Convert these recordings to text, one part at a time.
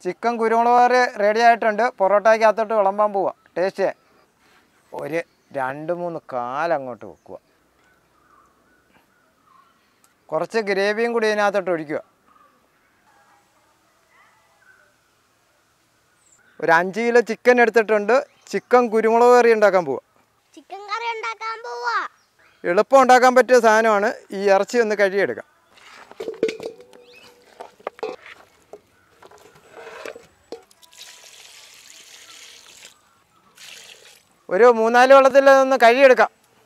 Chicken കുരുമുളക് കറി ready ആയിട്ടുണ്ട് പൊറോട്ടയ്ക്കകത്തോട്ട് വിളമ്പാൻ പോവാം ടേസ്റ്റ് ഒരു രണ്ട് മൂന്ന് കാലങ്ങോട്ട് വെക്കുക കുറച്ച് ഗ്രേവിയും കൂടി ഇതിനകത്തോട്ട് ഒഴിക്കുക ഒരു അഞ്ച് കിലോ ചിക്കൻ എടുത്തിട്ടുണ്ട് ചിക്കൻ കുരുമുളക് കറി ഉണ്ടാക്കാൻ പോവാം ചിക്കൻ കറി ഉണ്ടാക്കാൻ പോവാ എളുപ്പം ഉണ്ടാക്കാൻ പറ്റിയ സാധനമാണ് ഈ ഇറച്ചി ഒന്ന് കഴുകിയെടുക്കാം ഒരു മൂന്നാല് വെള്ളത്തിൽ ഒന്ന് കഴുകിയെടുക്കാം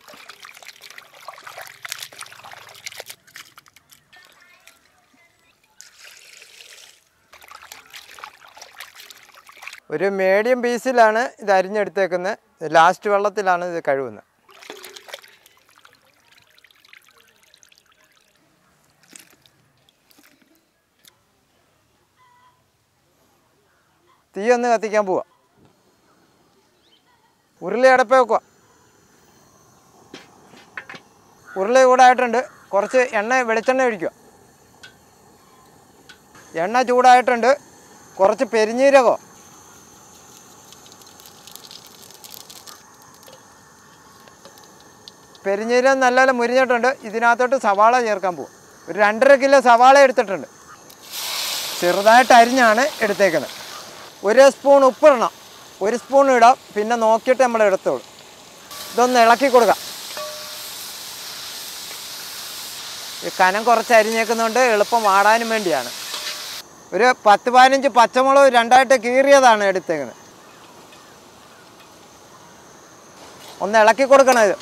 ഒരു മീഡിയം പീസിലാണ് ഇത് അരിഞ്ഞെടുത്തേക്കുന്നത് ലാസ്റ്റ് വെള്ളത്തിലാണ് ഇത് കഴുകുന്നത് തീ ഒന്ന് കത്തിക്കാൻ പോവാ ഉരുളി അടപ്പ വെക്കുക ഉരുളി ചൂടായിട്ടുണ്ട് കുറച്ച് എണ്ണ വെളിച്ചെണ്ണ ഒഴിക്കുക എണ്ണ ചൂടായിട്ടുണ്ട് കുറച്ച് പെരിഞ്ഞീരകോ പെരിഞ്ഞീരകം നല്ലപോലെ മുരിഞ്ഞിട്ടുണ്ട് ഇതിനകത്തോട്ട് സവാള ചേർക്കാൻ പോകും ഒരു രണ്ടര കിലോ സവാള എടുത്തിട്ടുണ്ട് ചെറുതായിട്ട് അരിഞ്ഞാണ് എടുത്തേക്കുന്നത് ഒരു സ്പൂൺ ഉപ്പിടണം ഒരു സ്പൂൺ ഇടാം പിന്നെ നോക്കിയിട്ട് നമ്മൾ എടുത്തോളൂ ഇതൊന്ന് ഇളക്കി കൊടുക്കാം ഈ കനം കുറച്ച് അരിഞ്ഞേക്കുന്നതുകൊണ്ട് എളുപ്പം വാടാനും വേണ്ടിയാണ് ഒരു പത്ത് പതിനഞ്ച് പച്ചമുളക് രണ്ടായിട്ട് കീറിയതാണ് എടുത്തേക്കുന്നത് ഒന്ന് ഇളക്കി കൊടുക്കണം ഇത്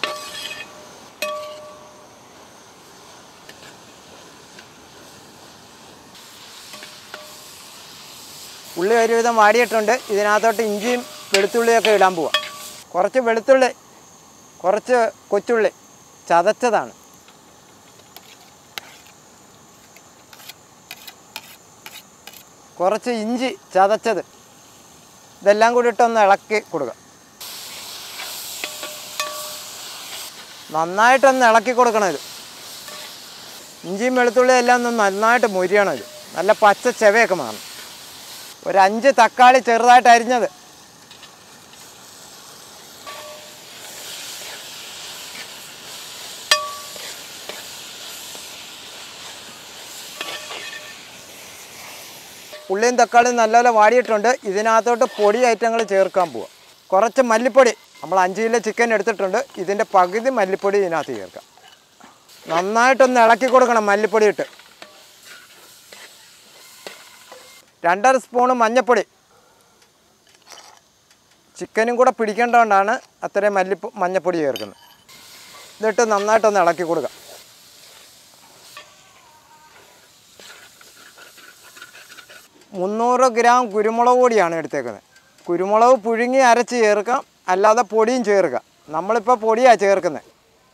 ഉള്ളി ഒരുവിധം വാടിയിട്ടുണ്ട് ഇതിനകത്തോട്ട് ഇഞ്ചിയും വെളുത്തുള്ളിയൊക്കെ ഇടാൻ പോവാം കുറച്ച് വെളുത്തുള്ളി കുറച്ച് കൊച്ചുള്ളി ചതച്ചതാണ് കുറച്ച് ഇഞ്ചി ചതച്ചത് ഇതെല്ലാം കൂടി ഇട്ടൊന്ന് ഇളക്കി കൊടുക്കുക നന്നായിട്ടൊന്ന് ഇളക്കി കൊടുക്കണം ഇത് ഇഞ്ചിയും വെളുത്തുള്ളിയും എല്ലാം ഒന്ന് നന്നായിട്ട് മുരിയണം ഇത് നല്ല പച്ച ചെവയൊക്കെ മാറണം ഒരു അഞ്ച് തക്കാളി ചെറുതായിട്ട് അരിഞ്ഞത് ഉള്ളിയും തക്കാളിയും നല്ലപോലെ വാടിയിട്ടുണ്ട് ഇതിനകത്തോട്ട് പൊടി ഐറ്റങ്ങൾ ചേർക്കാൻ പോവാം കുറച്ച് മല്ലിപ്പൊടി നമ്മൾ അഞ്ച് കിലോ ചിക്കൻ എടുത്തിട്ടുണ്ട് ഇതിൻ്റെ പകുതി മല്ലിപ്പൊടി ഇതിനകത്ത് ചേർക്കാം നന്നായിട്ടൊന്ന് ഇളക്കി കൊടുക്കണം മല്ലിപ്പൊടി ഇട്ട് രണ്ടര സ്പൂണ് മഞ്ഞൾപ്പൊടി ചിക്കനും കൂടെ പിടിക്കേണ്ടതുകൊണ്ടാണ് അത്രയും മല്ലിപ്പ മഞ്ഞൾപ്പൊടി ചേർക്കുന്നത് എന്നിട്ട് നന്നായിട്ടൊന്ന് ഇളക്കി കൊടുക്കുക മുന്നൂറ് ഗ്രാം കുരുമുളക് പൊടിയാണ് എടുത്തേക്കുന്നത് കുരുമുളക് പുഴുങ്ങി അരച്ച് ചേർക്കാം അല്ലാതെ പൊടിയും ചേർക്കാം നമ്മളിപ്പോൾ പൊടിയാണ് ചേർക്കുന്നത്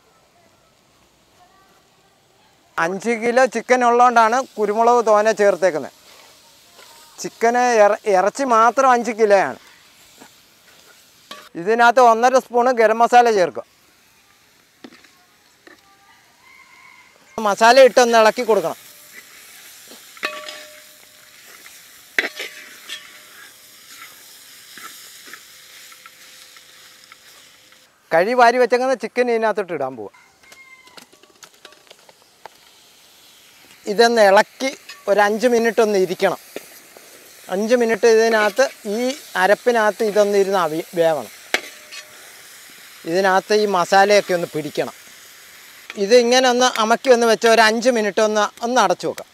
അഞ്ച് കിലോ ചിക്കൻ ഉള്ളതുകൊണ്ടാണ് കുരുമുളക് തോനെ ചേർത്തേക്കുന്നത് ചിക്കന് ഇറ ഇറച്ചി മാത്രം അഞ്ച് കിലോയാണ് ഇതിനകത്ത് ഒന്നര സ്പൂണ് ഗരം മസാല ചേർക്കുക മസാല ഇട്ടൊന്ന് ഇളക്കി കൊടുക്കണം കഴി വാരി വെച്ചേക്കുന്ന ചിക്കൻ ഇതിനകത്തോട്ട് ഇടാൻ പോവുക ഇതൊന്ന് ഇളക്കി ഒരു അഞ്ച് മിനിറ്റ് ഒന്ന് ഇരിക്കണം അഞ്ച് മിനിറ്റ് ഇതിനകത്ത് ഈ അരപ്പിനകത്ത് ഇതൊന്ന് ഇരുന്ന് അവി വേവണം ഇതിനകത്ത് ഈ മസാലയൊക്കെ ഒന്ന് പിടിക്കണം ഇത് ഇങ്ങനെ ഒന്ന് അമക്കി ഒന്ന് വെച്ച് ഒരു അഞ്ച് മിനിറ്റ് ഒന്ന് ഒന്ന് അടച്ചു വെക്കാം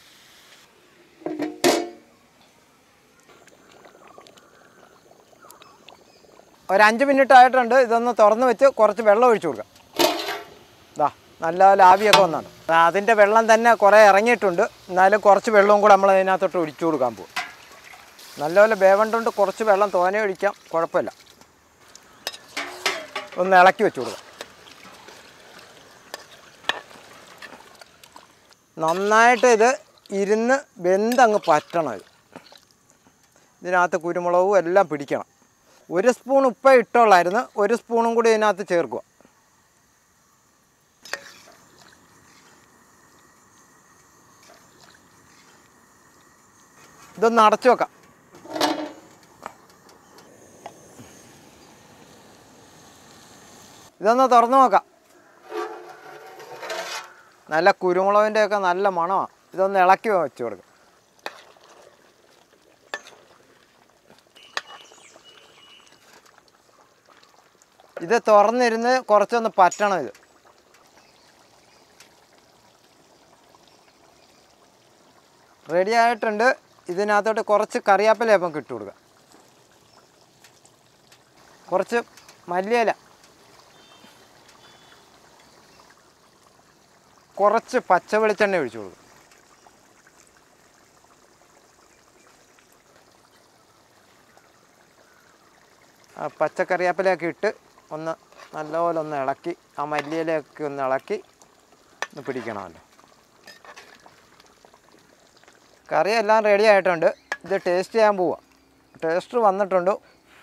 ഒരു അഞ്ച് മിനിറ്റ് ആയിട്ടുണ്ട് ഇതൊന്ന് തുറന്ന് വെച്ച് കുറച്ച് വെള്ളം ഒഴിച്ചു കൊടുക്കാം ഇതാ നല്ല ലാവിയൊക്കെ വന്നാണ് അതിൻ്റെ വെള്ളം തന്നെ കുറേ ഇറങ്ങിയിട്ടുണ്ട് എന്നാലും കുറച്ച് വെള്ളവും കൂടെ നമ്മൾ അതിനകത്തോട്ട് ഒഴിച്ചു കൊടുക്കാൻ പോകും നല്ലപോലെ വേവണ്ടുകൊണ്ട് കുറച്ച് വെള്ളം തോനെ ഒഴിക്കാം കുഴപ്പമില്ല ഒന്ന് ഇളക്കി വെച്ച് കൊടുക്കാം നന്നായിട്ട് ഇത് ഇരുന്ന് വെന്തങ്ങ് പറ്റണം ഇത് ഇതിനകത്ത് കുരുമുളകും എല്ലാം പിടിക്കണം ഒരു സ്പൂൺ ഉപ്പ ഇട്ടോളായിരുന്നു ഒരു സ്പൂണും കൂടി ഇതിനകത്ത് ചേർക്കുക ഇതൊന്ന് അടച്ചു വെക്കാം ഇതൊന്ന് തുറന്നു നോക്കാം നല്ല കുരുമുളകിൻ്റെ ഒക്കെ നല്ല മണമാണ് ഇതൊന്ന് ഇളക്കി വെച്ച് കൊടുക്കാം ഇത് തുറന്നിരുന്ന് കുറച്ചൊന്ന് പറ്റണം ഇത് റെഡി ആയിട്ടുണ്ട് ഇതിനകത്തോട്ട് കുറച്ച് കറിയാപ്പില അപ്പം ഇട്ട് കൊടുക്കുക കുറച്ച് മല്ലിയില കുറച്ച് പച്ച വെളിച്ചെണ്ണ ഒഴിച്ചു കൊടുക്കും ആ പച്ചക്കറിയാപ്പിലയൊക്കെ ഇട്ട് ഒന്ന് നല്ലപോലെ ഒന്ന് ഇളക്കി ആ മല്ലിയിലയൊക്കെ ഒന്ന് ഇളക്കി ഒന്ന് പിടിക്കണമല്ലോ കറി എല്ലാം റെഡി ആയിട്ടുണ്ട് ഇത് ടേസ്റ്റ് ചെയ്യാൻ പോവാ ടേസ്റ്റ് വന്നിട്ടുണ്ട്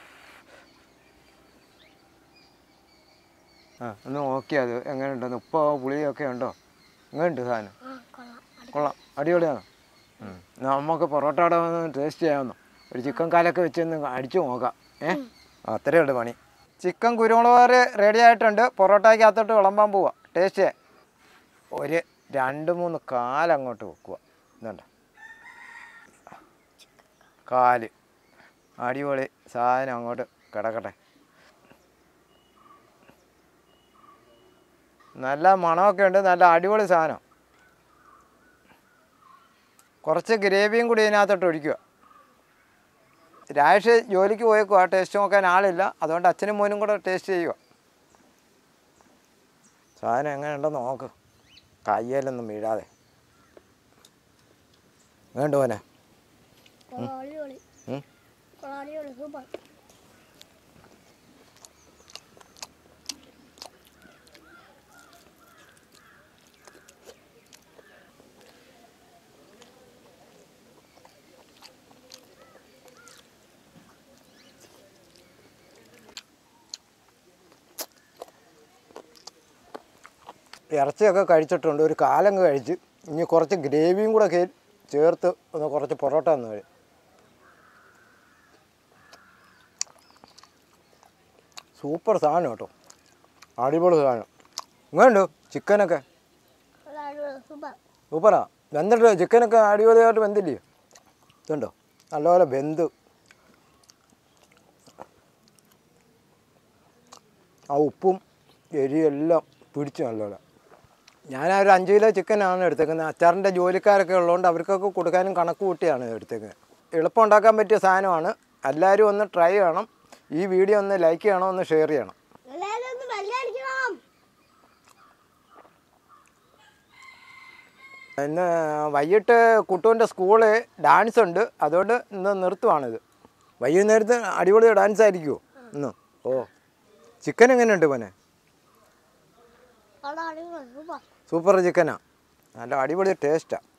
ആ ഒന്ന് നോക്കിയാൽ അത് എങ്ങനെയുണ്ടെന്ന് ഉപ്പോ പുളിയൊക്കെ ഉണ്ടോ എങ്ങനെയുണ്ട് സാധനം കൊള്ളാം അടിപൊളിയാണ് ഉം. നമുക്ക് പൊറോട്ടയുടെ ഒന്ന് ടേസ്റ്റ് ചെയ്യാമെന്നോ ഒരു ചിക്കൻ കാലൊക്കെ വെച്ചൊന്ന് അടിച്ചു നോക്കാം ഏ അത്രയേ ഉള്ളൂ പണി ചിക്കൻ കുരുമുളക് കറി റെഡി ആയിട്ടുണ്ട് പൊറോട്ടയ്ക്കകത്തോട്ട് വിളമ്പാൻ പോവാ ടേസ്റ്റ് ചെയ്യാൻ ഒരു രണ്ട് മൂന്ന് കാലങ്ങോട്ട് വെക്കുക ഇതുണ്ട് കാല് അടിപൊളി സാധനം അങ്ങോട്ട് കിടക്കട്ടെ നല്ല മണമൊക്കെ ഉണ്ട് നല്ല അടിപൊളി സാധനം കുറച്ച് ഗ്രേവിയും കൂടി ഇതിനകത്തോട്ട് ഒഴിക്കുക രാജേഷ് ജോലിക്ക് പോയേക്കുക ടേസ്റ്റ് നോക്കാൻ ആളില്ല അതുകൊണ്ട് അച്ഛനും മോനും കൂടെ ടേസ്റ്റ് ചെയ്യുക സാധനം എങ്ങനെയുണ്ടെന്ന് നോക്ക് കയ്യിലൊന്നും വീഴാതെ വേണ്ട പോനെ അടിപൊളി ഉം? അടിപൊളി സൂപ്പർ ഇറച്ചിയൊക്കെ കഴിച്ചിട്ടുണ്ട് ഒരു കാലങ്ങ് കഴിച്ച് ഇനി കുറച്ച് ഗ്രേവിയും കൂടെ കേ ചേർത്ത് ഒന്ന് കുറച്ച് പൊറോട്ട ഒന്ന് കഴി സൂപ്പർ സാധനം കേട്ടോ അടിപൊളി സാധനം ഇങ്ങനെയുണ്ട് ചിക്കനൊക്കെ അടിപൊളി സൂപ്പർ സൂപ്പറാ വെന്തിട്ട് ചിക്കനൊക്കെ അടിപൊളിയായിട്ട് വെന്തില്ലേ ഇതുണ്ടോ നല്ലപോലെ വെന്ത് ആ ഉപ്പും എരിയും എല്ലാം പിടിച്ചു നല്ലപോലെ ഞാൻ ആ ഒരു അഞ്ച് കിലോ ചിക്കനാണ് എടുത്തേക്കുന്നത് അച്ചാറിൻ്റെ ജോലിക്കാരൊക്കെ ഉള്ളതുകൊണ്ട് അവർക്കൊക്കെ കൊടുക്കാനും കണക്ക് കൂട്ടിയാണ് എടുത്തേക്കുന്നത് എളുപ്പം ഉണ്ടാക്കാൻ പറ്റിയ സാധനമാണ് എല്ലാവരും ഒന്ന് ട്രൈ ചെയ്യണം ഈ വീഡിയോ ഒന്ന് ലൈക്ക് ചെയ്യണം ഒന്ന് ഷെയർ ചെയ്യണം എല്ലാവരും ഒന്ന് ബെല്ലടിക്കണം ഇന്ന് വൈകിട്ട് കുട്ടുവിൻ്റെ സ്കൂളിൽ ഡാൻസ് ഉണ്ട് അതുകൊണ്ട് ഇന്ന് നിർത്തുവാണിത് വൈകുന്നേരത്ത് അടിപൊളി ഡാൻസ് ആയിരിക്കുമോ ഇന്ന് ഓ ചിക്കൻ എങ്ങനെയുണ്ട് മോനെ അവിടെ അടിപൊളി സൂപ്പർ സൂപ്പർ ചിക്കനാ നല്ല അടിപൊളി ടേസ്റ്റാണ്